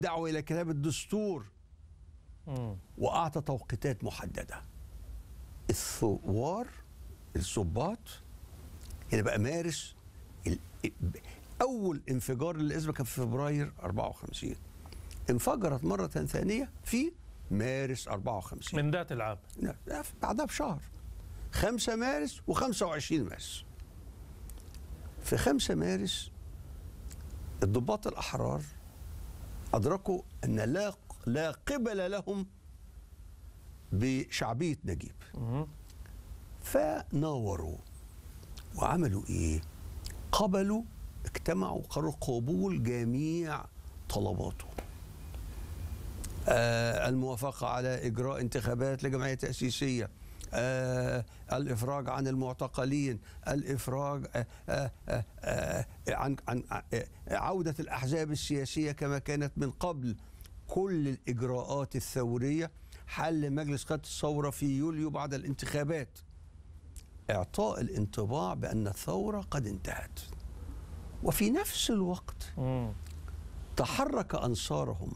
دعوة إلى كتاب الدستور مم. وأعطى توقيتات محددة الثوار الضباط اللي بقى مارس ال- أول انفجار للأزمة كان في فبراير 54 انفجرت مرة ثانية في مارس 54 من ذات العام لا، لا، بعدها بشهر 5 مارس و25 مارس في 5 مارس الضباط الأحرار أدركوا أن لا لا قبل لهم بشعبية نجيب مم. فناوروا وعملوا إيه؟ قبلوا اجتمعوا قرروا قبول جميع طلباته آه الموافقة على إجراء انتخابات لجمعية تأسيسية آه الإفراج عن المعتقلين الإفراج آه آه آه آه عن, عن آه عودة الأحزاب السياسية كما كانت من قبل كل الإجراءات الثورية حل مجلس قيادة الثورة في يوليو بعد الانتخابات إعطاء الانطباع بأن الثورة قد انتهت وفي نفس الوقت مم. تحرك أنصارهم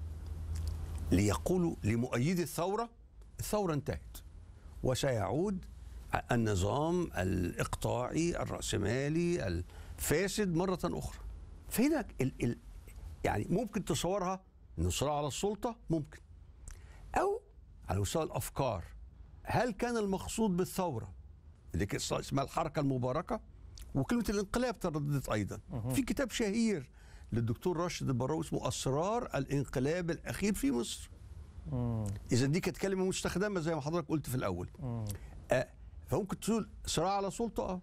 ليقولوا لمؤيدي الثورة الثورة انتهت وسيعود النظام الإقطاعي الرأسمالي الفاسد مرة أخرى فهنا ال ال يعني ممكن تصورها انه صراع على السلطة ممكن أو على مستوى الأفكار هل كان المقصود بالثورة اللي كان اسمها الحركة المباركة وكلمة الانقلاب ترددت أيضا في كتاب شهير للدكتور راشد البراوي اسمه أسرار الانقلاب الأخير في مصر مم. إذا دي كانت كلمة مستخدمة زي ما حضرتك قلت في الأول مم. آه فممكن تقول صراع على سلطة اه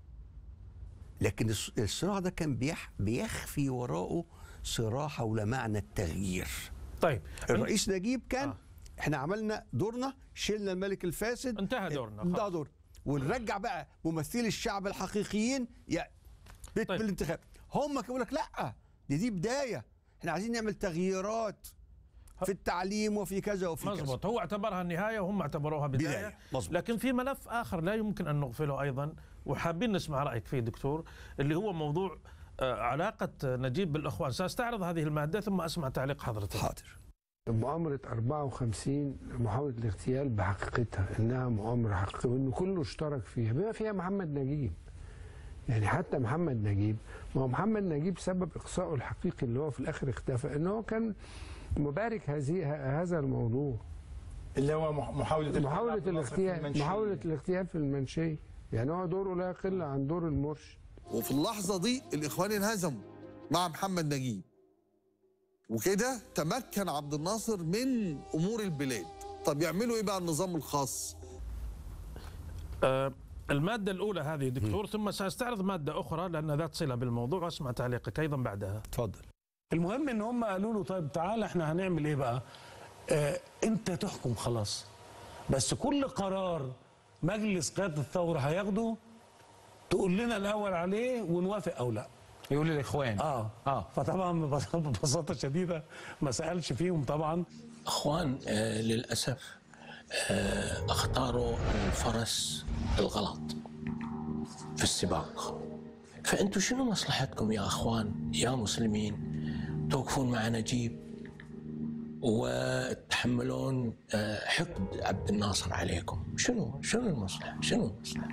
لكن الص- الصراع ده كان بيح بيخفي وراءه صراع حول معنى التغيير طيب الرئيس نجيب كان آه. آه. احنا عملنا دورنا شلنا الملك الفاسد انتهى دورنا انتهى خلاص. دورنا ونرجع بقى ممثلي الشعب الحقيقيين يا بيت طيب. بالانتخاب هم كانوا يقول لك لا دي دي بدايه احنا عايزين نعمل تغييرات في التعليم وفي كذا وفي كذا مزبوط هو اعتبرها النهاية وهم اعتبروها بداية, بداية. مزبوط. لكن في ملف آخر لا يمكن أن نغفله أيضا وحابين نسمع رأيك فيه دكتور اللي هو موضوع آه، علاقة نجيب بالإخوان سأستعرض هذه المادة ثم أسمع تعليق حضرتك حاضر مؤامرة 54 محاولة الاغتيال بحقيقتها انها مؤامرة حقيقية وانه كله اشترك فيها بما فيها محمد نجيب يعني حتى محمد نجيب ما هو محمد نجيب سبب اقصائه الحقيقي اللي هو في الاخر اختفى ان هو كان مبارك هذه ه- هذا الموضوع اللي هو مح- محاولة محاولة عبد الناصر في الاغتيال المنشية. محاولة الاغتيال في المنشية يعني هو دوره لا يقل عن دور المرشد وفي اللحظة دي الإخوان انهزموا مع محمد نجيب وكده تمكن عبد الناصر من أمور البلاد طب يعملوا إيه بقى النظام الخاص آه، المادة الأولى هذه دكتور ثم سأستعرض مادة أخرى لأن ذات صلة بالموضوع وأسمع تعليقك أيضا بعدها اتفضل المهم ان هم قالوا له طيب تعالى احنا هنعمل ايه بقى آه انت تحكم خلاص بس كل قرار مجلس قيادة الثورة هياخده تقول لنا الاول عليه ونوافق او لا يقول للاخوان اه اه فطبعا ببس- ببساطة شديدة ما سألش فيهم طبعا اخوان آه، للاسف آه، اختاروا الفرس الغلط في السباق فانتم شنو مصلحتكم يا اخوان يا مسلمين توقفون مع نجيب وتحملون آه، حقد عبد الناصر عليكم شنو شنو المصلحه شنو المصلحه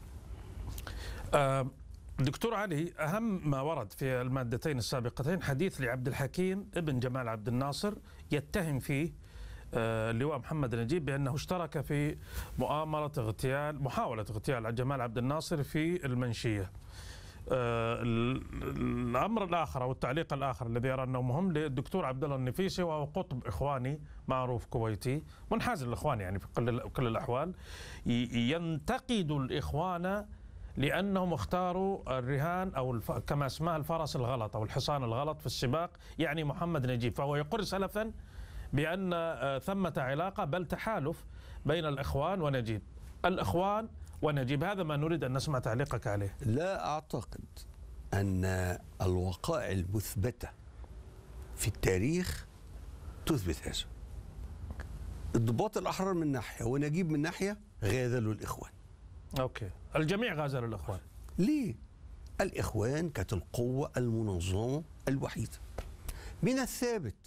آه، دكتور علي أهم ما ورد في المادتين السابقتين حديث لعبد الحكيم ابن جمال عبد الناصر يتهم فيه آه، اللواء محمد نجيب بأنه اشترك في مؤامرة اغتيال محاولة اغتيال جمال عبد الناصر في المنشية آه، ال- الأمر الآخر أو التعليق الآخر الذي أرى أنه مهم للدكتور عبد الله النفيسي وهو قطب إخواني معروف كويتي منحاز للإخوان يعني في كل كل الأحوال ي- ينتقد الإخوان لانهم اختاروا الرهان او الف... كما اسمها الفرس الغلط او الحصان الغلط في السباق يعني محمد نجيب فهو يقر سلفا بان آه، ثمه علاقه بل تحالف بين الاخوان ونجيب الاخوان ونجيب هذا ما نريد ان نسمع تعليقك عليه لا أعتقد أن الوقائع المثبتة في التاريخ تثبت هذا الضباط الأحرار من ناحية ونجيب من ناحية غاذلوا الإخوان اوكي الجميع غازل الاخوان ليه؟ الإخوان كانت القوة المنظمة الوحيدة من الثابت